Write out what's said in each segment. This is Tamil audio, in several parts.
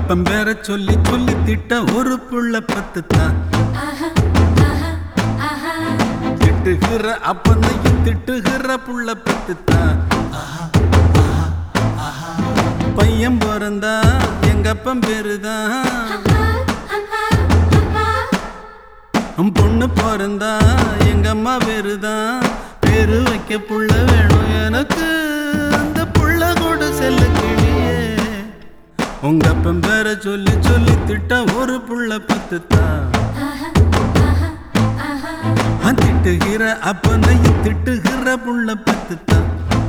அப்பம் பேர சொல்லி சொல்லி திட்ட ஒரு புள்ள பத்து தான் திட்டுகிற அப்பனையும் திட்டுகிற புள்ள பத்து தான் பையன் பிறந்தா எங்க அப்பன் பேருதான் பொண்ணு பிறந்தா எங்க அம்மா பேருதான் பேரு வைக்க புள்ள வேணும் எனக்கு அந்த புள்ள கூட செல்ல கிளியே உங்க அப்பன் பேர சொல்லி சொல்லி திட்ட ஒரு புள்ள பத்து தான் திட்டுகிற அப்பனையும் திட்டுகிற புள்ள பத்து தான்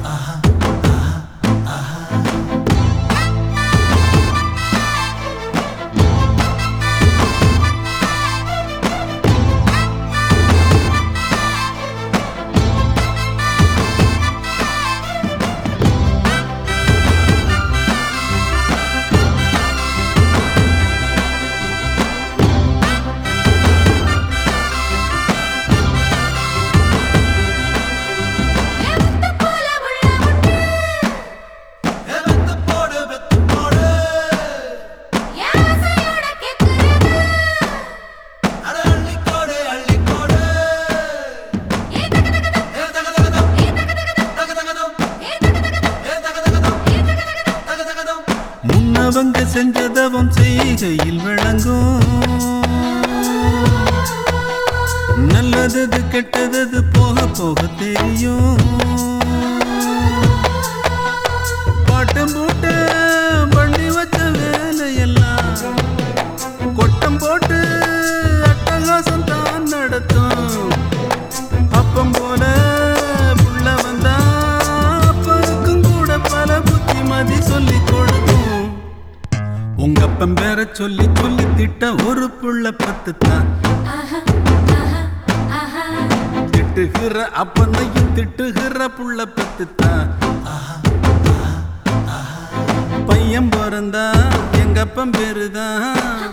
முன்னவங்க செஞ்சதவம் செய்கையில் விளங்கும் நல்லதது கெட்டதது போக போக தெரியும் பாட்டம் போட்டு பண்ணி வச்ச வேலையெல்லாம் கொட்டம் போட்டு அட்டகாசம் தான் நடத்தும் அப்பம் போல புள்ள வந்தா அப்பனுக்கும் கூட பல புத்திமதி சொல்லி கொடுக்கும் உங்க அப்பன் பேர சொல்லி சொல்லி திட்ட ஒரு புள்ள பத்து தான் திட்டுகிற அப்பனையும் திட்டுகிற புள்ள பத்து தான் பையன் பிறந்தா எங்க அப்பன் பேருதான்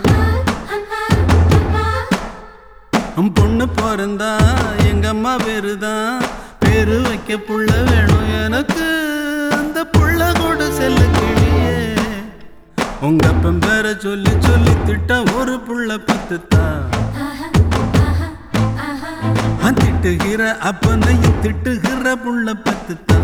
பொண்ணு பிறந்தா எங்க அம்மா பேருதான் பேரு வைக்க புள்ள வேணும் எனக்கு அந்த புள்ள கூட செல்ல கிளியே உங்க அப்பன் பேர சொல்லி சொல்லி திட்ட ஒரு புள்ள பத்து தான் திட்டுகிற அப்பனையும் திட்டுகிற புள்ள பத்து தான்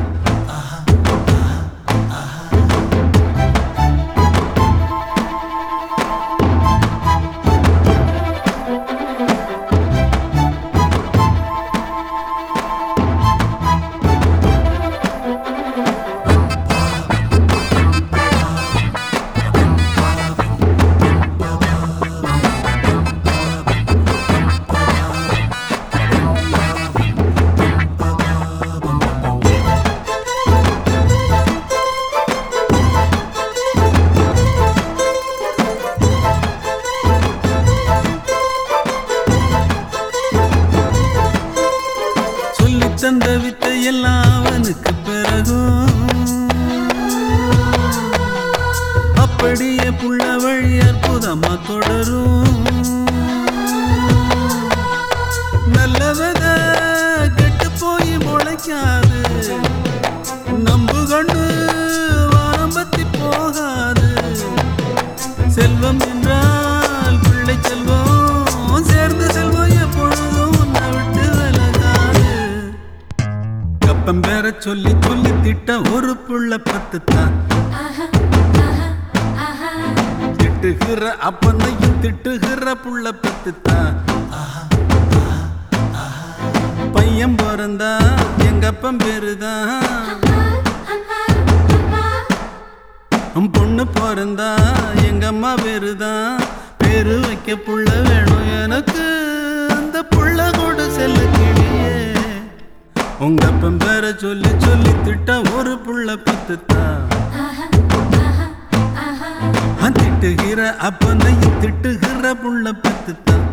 சொல்லி தந்த வித்தை எல்லாம் அவனுக்கு பிறகும் அப்படியே புள்ள வழி அற்புதமா தொடரும் நல்ல வித கெட்டு போய் முளைக்காது நம்பு கண்டு வானம் பத்தி போகாது செல்வம் என்றால் பிள்ளை செல்வம் சேர்ந்து செல்வம் எப்பொழுதும் உன்னை விட்டு விலகாது கப்பம் பேர சொல்லி சொல்லி திட்ட ஒரு புள்ள பத்து தான் திட்டுகிற அப்பனையும் திட்டுகிற புள்ள பத்து தான் பையன் பிறந்தா எங்க அப்பன் பேருதான் பொண்ணு பிறந்தா எங்க அம்மா பேருதான் பேரு வைக்க புள்ள வேணும் எனக்கு அந்த புள்ள கூட செல்ல கிளியே உங்க அப்பன் பேர சொல்லி சொல்லி திட்ட ஒரு புள்ள பத்து தான் திட்டுகிற அப்பனையும் திட்டுகிற புள்ள பத்து தான்